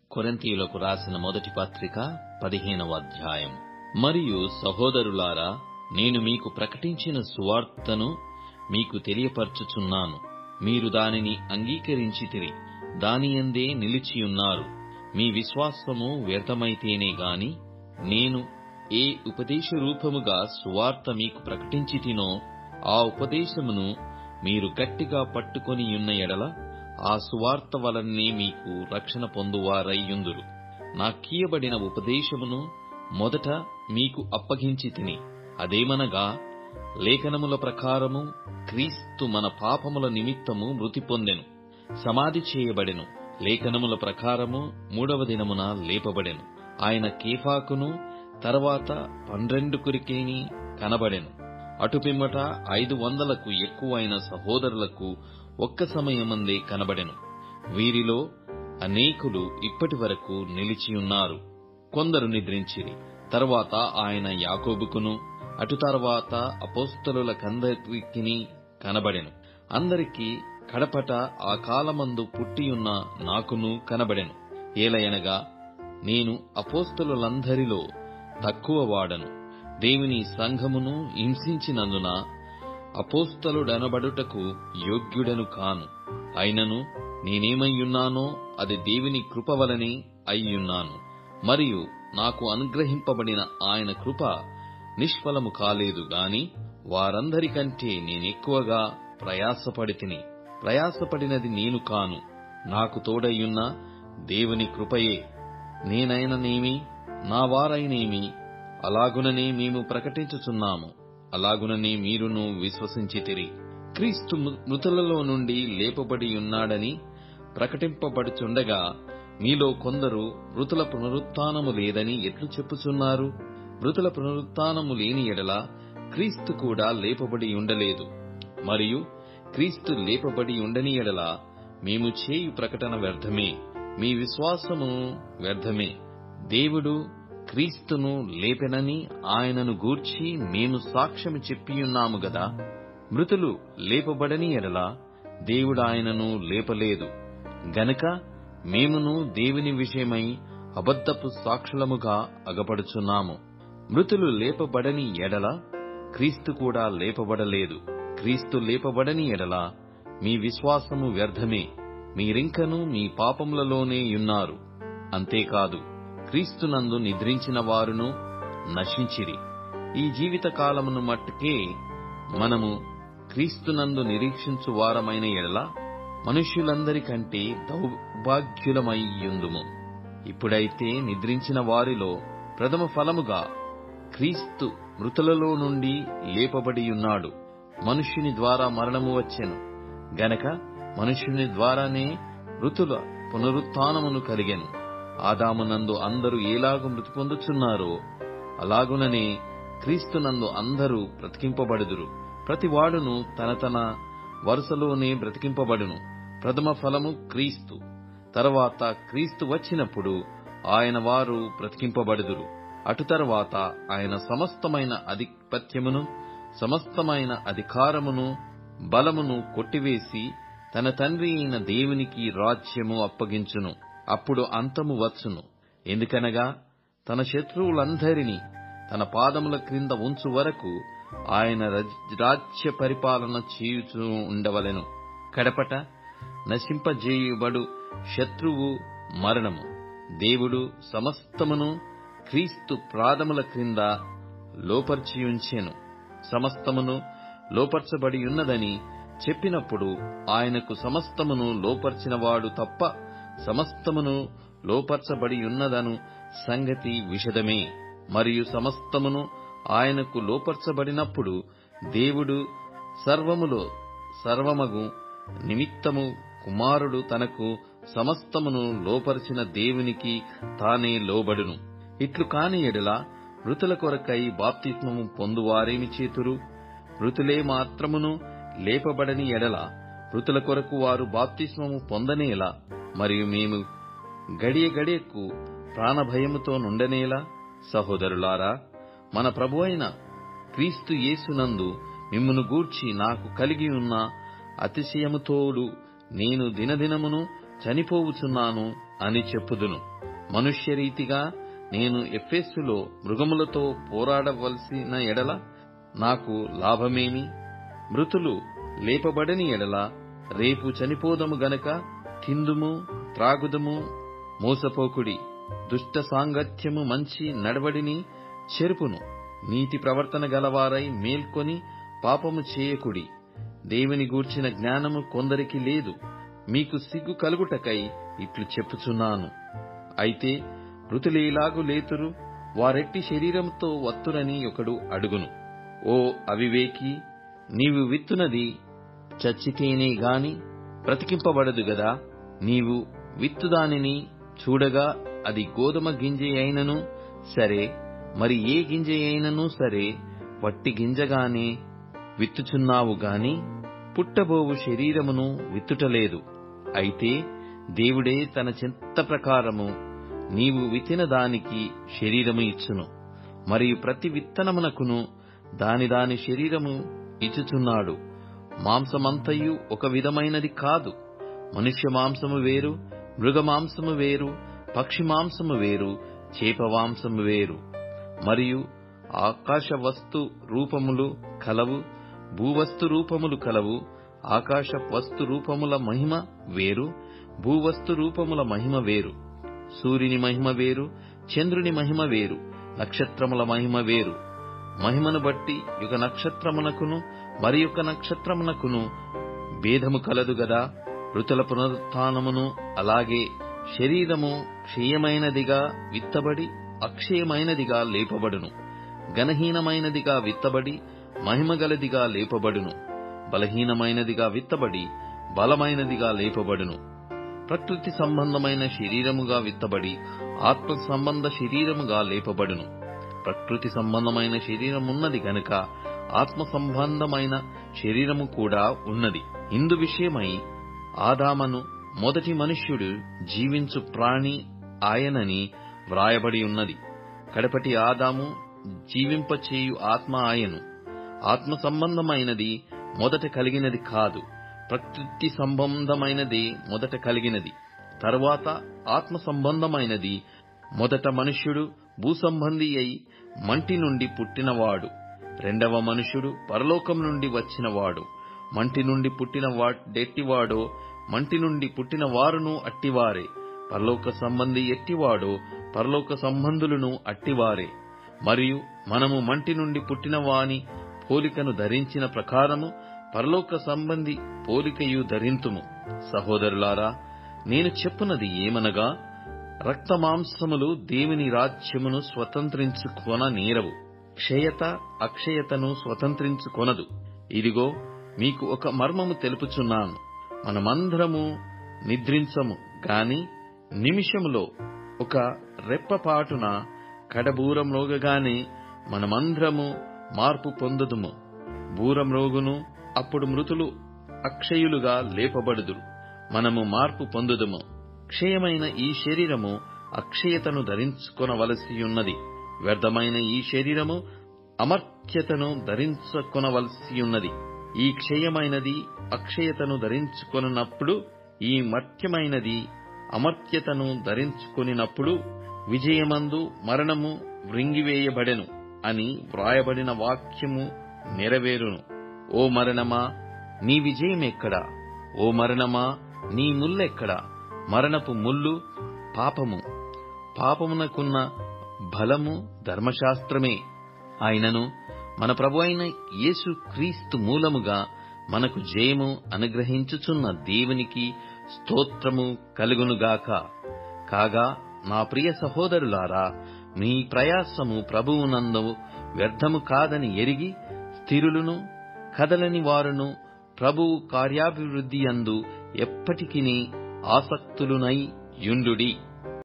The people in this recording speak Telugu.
కొరింథీయులకు రాసిన మొదటి పత్రిక పదిహేనవ అధ్యాయం మరియు సహోదరులారా నేను మీకు ప్రకటించిన సువార్తను మీకు తెలియపరచుచున్నాను మీరు దానిని అంగీకరించితిరి దానియందే నిలిచియున్నారు మీ విశ్వాసము వ్యర్థమైతేనే గాని నేను ఏ ఉపదేశ రూపముగా సువార్త మీకు ప్రకటించితినో ఆ ఉపదేశమును మీరు గట్టిగా పట్టుకొనియున్న ఎడల ఆ సువార్త వలనే మీకు రక్షణ పొందువారయ్యుందురు నాకీయబడిన ఉపదేశమును మొదట మీకు అప్పగించి తిని అదేమనగా లేఖనముల ప్రకారము క్రీస్తు మన పాపముల నిమిత్తము మృతి పొందెను సమాధి చేయబడెను లేఖనముల ప్రకారము మూడవ దినమున లేపబడెను ఆయన కేఫాకును తర్వాత పన్నెండుకురికిని కనబడెను అటుపిమ్మట ఐదు వందలకు ఎక్కువైన సహోదరులకు ఒక్క సమయమందే కనబడెను వీరిలో అనేకులు ఇప్పటి వరకు నిలిచియున్నారు కొందరు నిద్రించిరి తర్వాత ఆయన యాకోబుకును అటు తర్వాత అపోస్తలులకందరికిని కనబడెను అందరికీ కడపట ఆ కాలమందు పుట్టియున్న నాకును కనబడెను ఏలయనగా నేను అపోస్తలులందరిలో తక్కువ వాడను దేవుని సంఘమును హింసించినందున అపోస్తలుడనబడుటకు యోగ్యుడను కాను అయినను నేనేమయ్యున్నానో అది దేవుని కృప వలనే అయ్యున్నాను మరియు నాకు అనుగ్రహింపబడిన ఆయన కృప నిష్ఫలము కాలేదు గాని వారందరికంటే నేనెక్కువగా ప్రయాసపడితిని ప్రయాసపడినది నేను కాను నాకు తోడయ్యున్న దేవుని కృపయే నేనైననేమి నా వారైనేమి అలాగుననే మేము ప్రకటించుచున్నాము అలాగుననే మీరును విశ్వసించితిరి క్రీస్తు మృతులలో నుండి లేపబడి ఉన్నాడని ప్రకటింపబడుచుండగా మీలో కొందరు మృతుల పునరుత్నము లేదని ఎట్లు చెప్పుచున్నారు మృతుల పునరుత్నము లేని ఎడల క్రీస్తు కూడా లేపబడి ఉండలేదు మరియు క్రీస్తు లేపబడి ఉండని ఎడల మేము చేయు ప్రకటన వ్యర్థమే మీ విశ్వాసము వ్యర్థమే దేవుడు క్రీస్తును లేపెనని ఆయనను గూర్చి మేము సాక్ష్యము చెప్పియున్నాము గదా మృతులు లేపబడని ఎడల దేవుడు ఆయనను లేపలేదు గనుక మేమును దేవుని విషయమై అబద్ధపు సాక్షులముగా అగపడుచున్నాము మృతులు లేపబడని ఎడల క్రీస్తు కూడా లేపబడలేదు క్రీస్తు లేపబడని ఎడల మీ విశ్వాసము వ్యర్థమే మీరింకను మీ పాపములలోనే యున్నారు అంతేకాదు క్రీస్తునందు నిద్రించిన వారును నశించిరి ఈ జీవిత కాలమును మట్టుకే మనము క్రీస్తునందు నిరీక్షించు వారమైన ఎడల మనుష్యులందరికంటే దౌర్భాగ్యులమయ్యుందుము ఇప్పుడైతే నిద్రించిన వారిలో ప్రథమ ఫలముగా క్రీస్తు మృతులలో నుండి లేపబడియున్నాడు మనుష్యుని ద్వారా మరణము వచ్చెను గనక మనుష్యుని ద్వారానే మృతుల పునరుత్నమును కలిగెను ఆదామునందు అందరూ ఏలాగు మృతి పొందుచున్నారో అలాగుననే క్రీస్తునందు అందరూ బ్రతికింపబడుదురు ప్రతివాడును తన తన వరుసలోనే బ్రతికింపబడును ప్రథమ ఫలము క్రీస్తు తర్వాత క్రీస్తు వచ్చినప్పుడు ఆయన వారు బ్రతికింపబడుదురు అటు తర్వాత ఆయన సమస్తమైన అధిపత్యమును సమస్తమైన అధికారమును బలమును కొట్టివేసి తన తండ్రి అయిన దేవునికి రాజ్యము అప్పగించును అప్పుడు అంతము వచ్చును ఎందుకనగా తన శత్రువులందరినీ తన పాదముల క్రింద ఉంచు వరకు ఆయన రాజ్య పరిపాలన చేయుచూ ఉండవలెను కడపట నశింపజేయుబడు శత్రువు మరణము దేవుడు సమస్తమును క్రీస్తు ప్రాదముల క్రింద లోపర్చియుంచెను సమస్తమును లోపర్చబడి ఉన్నదని చెప్పినప్పుడు ఆయనకు సమస్తమును లోపర్చినవాడు తప్ప సమస్తమును లోపర్చబడి ఉన్నదను సంగతి విషదమే మరియు సమస్తమును ఆయనకు లోపర్చబడినప్పుడు దేవుడు సర్వములో సర్వమగు నిమిత్తము కుమారుడు తనకు సమస్తమును లోపరిచిన దేవునికి తానే లోబడును ఇట్లు కాని ఎడల మృతుల కొరకై బాప్తిస్మము పొందువారేమి చేతురు మృతులే మాత్రమును లేపబడని ఎడల మృతుల కొరకు వారు బాప్తిస్మము పొందనేలా మరియు మేము గడియ గడియకు ప్రాణభయముతో నుండనేలా సహోదరులారా మన ప్రభు అయిన క్రీస్తు యేసునందు మిమ్మును గూర్చి నాకు కలిగి ఉన్న అతిశయముతోడు నేను దినదినమును చనిపోవుచున్నాను అని చెప్పుదును మనుష్యరీతిగా నేను ఎఫెస్సులో మృగములతో పోరాడవలసిన ఎడల నాకు లాభమేమి మృతులు లేపబడని ఎడల రేపు చనిపోదము గనక తిందుము త్రాగుదము మోసపోకుడి దుష్ట సాంగత్యము మంచి నడవడిని చెరుపును నీతి ప్రవర్తన గలవారై మేల్కొని పాపము చేయకుడి దేవుని గూర్చిన జ్ఞానము కొందరికి లేదు మీకు సిగ్గు కలుగుటకై ఇట్లు చెప్పుచున్నాను అయితే మృతులేలాగు లేతురు వారెట్టి శరీరంతో వత్తురని ఒకడు అడుగును ఓ అవివేకి నీవు విత్తునది చచ్చితేనే గాని బ్రతికింపబడదు గదా నీవు విత్తుదానిని చూడగా అది గోధుమ గింజ అయినను సరే మరి ఏ గింజ అయినను సరే వట్టి గింజగానే విత్తుచున్నావు గాని పుట్టబోవు శరీరమును విత్తుటలేదు అయితే దేవుడే తన చింత ప్రకారము నీవు విత్తిన దానికి శరీరము ఇచ్చును మరియు ప్రతి విత్తనమునకును దాని దాని శరీరము ఇచ్చుచున్నాడు మాంసమంతయు ఒక విధమైనది కాదు మనుష్య మాంసము వేరు మృగ మాంసము వేరు పక్షి మాంసము వేరు చేప మాంసము వేరు మరియు ఆకాశ వస్తు రూపములు కలవు భూవస్తు రూపములు కలవు ఆకాశ వస్తు రూపముల మహిమ వేరు భూవస్తు రూపముల మహిమ వేరు సూర్యుని మహిమ వేరు చంద్రుని మహిమ వేరు నక్షత్రముల మహిమ వేరు మహిమను బట్టి యుగ నక్షత్రమునకును మరి యొక్క నక్షత్రమునకును భేదము కలదు గదా ఋతుల పునరుత్నమును అలాగే శరీరము క్షయమైనదిగా విత్తబడి అక్షయమైనదిగా లేపబడును గణహీనమైనదిగా విత్తబడి మహిమగలదిగా లేపబడును బలహీనమైనదిగా విత్తబడి బలమైనదిగా లేపబడును ప్రకృతి సంబంధమైన శరీరముగా విత్తబడి ఆత్మ సంబంధ శరీరముగా లేపబడును ప్రకృతి సంబంధమైన శరీరమున్నది గనుక ఆత్మ సంబంధమైన శరీరము కూడా ఉన్నది ఇందు విషయమై ఆదామను మొదటి మనుష్యుడు జీవించు ప్రాణి ఆయనని వ్రాయబడి ఉన్నది కడపటి ఆదాము జీవింపచేయు ఆత్మ ఆయను ఆత్మ సంబంధమైనది మొదట కలిగినది కాదు ప్రకృతి సంబంధమైనది మొదట కలిగినది తరువాత ఆత్మ సంబంధమైనది మొదట మనుష్యుడు భూసంబంధి అయి మంటి నుండి పుట్టినవాడు రెండవ మనుష్యుడు పరలోకం నుండి వచ్చినవాడు మంటి నుండి పుట్టిన వాడెట్టివాడో మంటి నుండి పుట్టిన వారును అట్టివారే పరలోక సంబంధి ఎట్టివాడో పరలోక సంబంధులను అట్టివారే మరియు మనము మంటి నుండి పుట్టిన వాని పోలికను ధరించిన ప్రకారము పరలోక సంబంధి పోలికయు ధరింతుము సహోదరులారా నేను చెప్పునది ఏమనగా రక్తమాంసములు దేవుని రాజ్యమును స్వతంత్రించుకొన నేరవు క్షయత అక్షయతను స్వతంత్రించుకొనదు ఇదిగో మీకు ఒక మర్మము తెలుపుచున్నాను మనమందరము నిద్రించము గాని నిమిషములో ఒక రెప్పపాటున కడబూరమ్రోగగానే మనమందరము మార్పు పొందుదుము బూరమ్రోగును అప్పుడు మృతులు అక్షయులుగా లేపబడుదురు మనము మార్పు పొందుదుము క్షయమైన ఈ శరీరము అక్షయతను ధరించుకొనవలసియున్నది వ్యర్థమైన ఈ శరీరము అమర్త్యతను ధరించుకొనవలసియున్నది ఈ క్షయమైనది అక్షయతను ధరించుకొనున్నప్పుడు ఈ మర్త్యమైనది అమర్త్యతను ధరించుకొనినప్పుడు విజయమందు మరణము వృంగివేయబడెను అని వ్రాయబడిన వాక్యము నెరవేరును ఓ మరణమా నీ విజయమెక్కడా ఓ మరణమా నీ ముల్లెక్కడా మరణపు ముల్లు పాపము పాపమునకున్న బలము ధర్మశాస్త్రమే ఆయనను మన ప్రభు అయిన యేసు క్రీస్తు మూలముగా మనకు జయము అనుగ్రహించుచున్న దేవునికి స్తోత్రము కలుగునుగాక కాగా నా ప్రియ సహోదరులారా మీ ప్రయాసము ప్రభువునందు వ్యర్థము కాదని ఎరిగి స్థిరులను కదలని వారును ప్రభువు కార్యాభివృద్ధి అందు ఎప్పటికిని ఆసక్తులునై యుండుడి